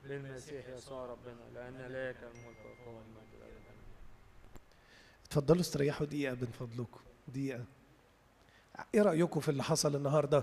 بالمسيح يسوع ربنا لأن لك الملك والقوة والمجد اتفضلوا استريحوا دقيقة من فضلكم دقيقة ايه رأيكم في اللي حصل النهاردة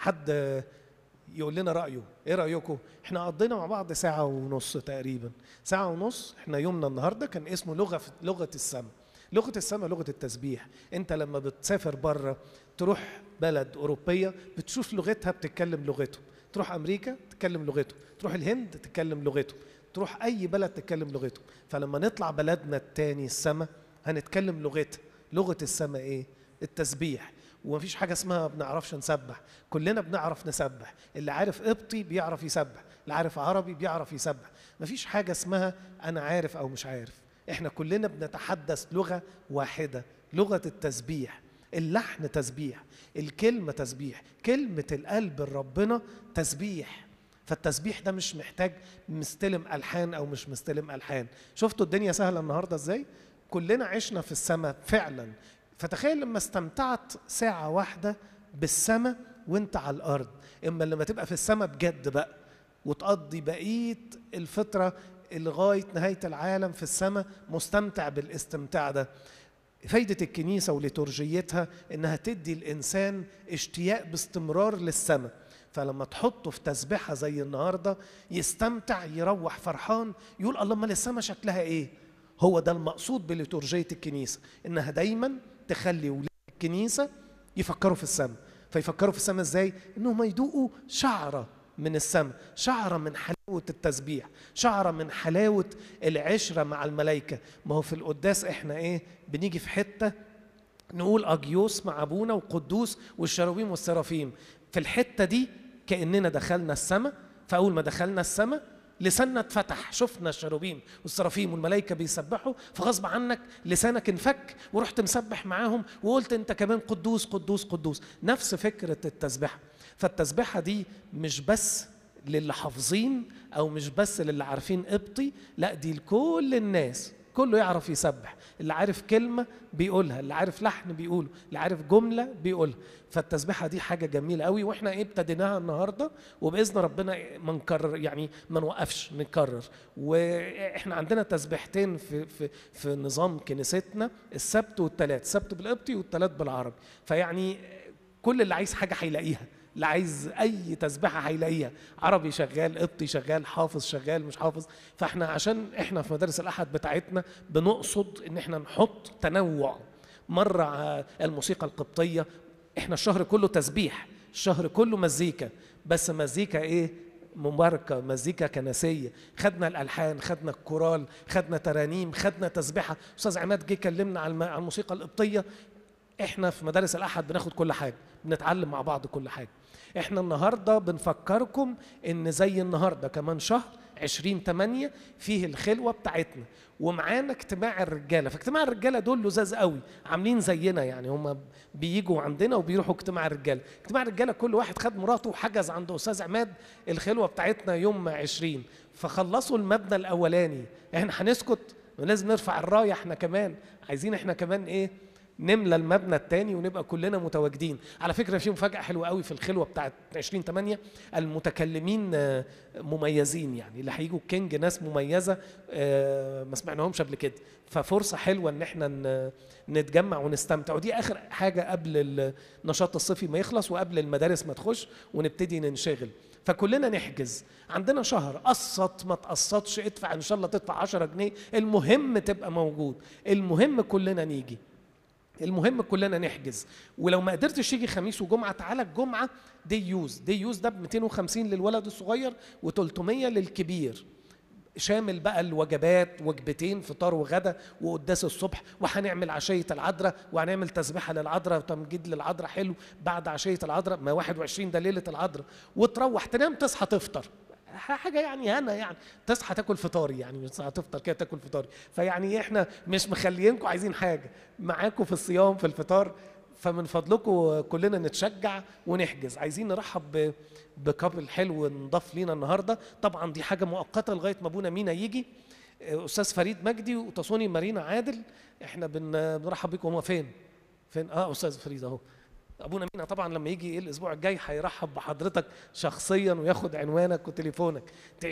حد يقول لنا رأيه ايه رأيكم احنا قضينا مع بعض ساعة ونص تقريبا ساعة ونص احنا يومنا النهاردة كان اسمه لغة لغة السماء لغة السماء لغة التسبيح انت لما بتسافر بره تروح بلد أوروبية بتشوف لغتها بتتكلم لغته تروح أمريكا تتكلم لغته تروح الهند تتكلم لغته تروح أي بلد تتكلم لغته فلما نطلع بلدنا التاني السماء هنتكلم لغتها لغة السماء ايه التسبيح ومفيش حاجة اسمها ما بنعرفش نسبح كلنا بنعرف نسبح اللي عارف قبطي بيعرف يسبح اللي عارف عربي بيعرف يسبح مفيش حاجة اسمها أنا عارف أو مش عارف احنا كلنا بنتحدث لغة واحدة لغة التسبيح اللحن تسبيح الكلمة تسبيح كلمة القلب لربنا تسبيح فالتسبيح ده مش محتاج مستلم ألحان أو مش مستلم ألحان شفتوا الدنيا سهلة النهاردة ازاي كلنا عشنا في السماء فعلا فتخيل لما استمتعت ساعة واحدة بالسماء وانت على الأرض إما لما تبقى في السماء بجد بقى وتقضي بقية الفترة لغاية نهاية العالم في السماء مستمتع بالاستمتاع ده فايدة الكنيسة وليتورجيتها إنها تدي الإنسان اشتياق باستمرار للسماء فلما تحطه في تسبيحة زي النهاردة يستمتع يروح فرحان يقول الله امال السماء شكلها ايه هو ده المقصود بليتورجية الكنيسة إنها دايما تخلي ولاد الكنيسة يفكروا في السماء فيفكروا في السماء ازاي انهم يدوقوا شعرة من السماء شعرة من حلاوة التسبيح شعرة من حلاوة العشرة مع الملائكة ما هو في القداس احنا ايه بنيجي في حتة نقول أجيوس مع أبونا وقدوس والشراويم والسرافيم في الحتة دي كأننا دخلنا السماء فأول ما دخلنا السماء لساننا اتفتح شفنا الشروبيم والسرافيم والملائكة بيسبحوا فغصب عنك لسانك انفك ورحت مسبح معاهم وقلت انت كمان قدوس قدوس قدوس نفس فكرة التسبيحة فالتسبيحة دي مش بس للي حافظين او مش بس للي عارفين قبطي لا دي لكل الناس كله يعرف يسبح اللي عارف كلمة بيقولها اللي عارف لحن بيقوله اللي عارف جملة بيقولها فالتسبيحة دي حاجة جميلة قوي واحنا ايه ابتديناها النهاردة وبإذن ربنا ما نكرر يعني ما نوقفش نكرر واحنا عندنا تسبيحتين في في في نظام كنيستنا السبت والثلاث السبت بالقبطي والثلاث بالعربي فيعني كل اللي عايز حاجة هيلاقيها اللي عايز اي تسبيحه هيلاقيها عربي شغال قبطي شغال حافظ شغال مش حافظ فاحنا عشان احنا في مدارس الاحد بتاعتنا بنقصد ان احنا نحط تنوع مره الموسيقى القبطيه احنا الشهر كله تسبيح الشهر كله مزيكا بس مزيكا ايه مباركة مزيكا كنسية خدنا الألحان خدنا الكورال خدنا ترانيم خدنا تسبيحة أستاذ عماد جه كلمنا على الموسيقى القبطية احنا في مدارس الأحد بناخد كل حاجة بنتعلم مع بعض كل حاجة احنا النهاردة بنفكركم ان زي النهاردة كمان شهر 20 8 فيه الخلوة بتاعتنا ومعانا اجتماع الرجالة فاجتماع الرجالة دول لزاز قوي عاملين زينا يعني هم بيجوا عندنا وبيروحوا اجتماع الرجالة اجتماع الرجالة كل واحد خد مراته وحجز عند أستاذ عماد الخلوة بتاعتنا يوم 20 فخلصوا المبنى الأولاني احنا هنسكت لازم نرفع الراية احنا كمان عايزين احنا كمان ايه نملى المبنى الثاني ونبقى كلنا متواجدين على فكره في مفاجاه حلوه قوي في الخلوه بتاعت 20 8 المتكلمين مميزين يعني اللي هيجوا الكينج ناس مميزه ما سمعناهمش قبل كده ففرصه حلوه ان احنا نتجمع ونستمتع ودي اخر حاجه قبل النشاط الصيفي ما يخلص وقبل المدارس ما تخش ونبتدي ننشغل فكلنا نحجز عندنا شهر قسط ما تقسطش ادفع ان شاء الله تدفع 10 جنيه المهم تبقى موجود المهم كلنا نيجي المهم كلنا نحجز ولو ما قدرتش يجي خميس وجمعه تعالى الجمعه دي يوز دي يوز ده ب 250 للولد الصغير و300 للكبير شامل بقى الوجبات وجبتين فطار وغدا وقداس الصبح وهنعمل عشيه العذراء وهنعمل تسبيحه للعذراء وتمجيد للعذراء حلو بعد عشيه العذراء ما 21 ده ليله العذراء وتروح تنام تصحى تفطر حاجه يعني هنا يعني تصحى تاكل فطاري يعني مش تصحى تفطر كده تاكل فطاري فيعني احنا مش مخليينكم عايزين حاجه معاكم في الصيام في الفطار فمن فضلكم كلنا نتشجع ونحجز عايزين نرحب بكابل حلو نضاف لينا النهارده طبعا دي حاجه مؤقته لغايه ما ابونا مينا يجي استاذ فريد مجدي وتصوني مارينا عادل احنا بنرحب بيكم هما فين فين اه استاذ فريد اهو ابونا مينا طبعا لما يجي الاسبوع الجاي هيرحب بحضرتك شخصيا وياخد عنوانك وتليفونك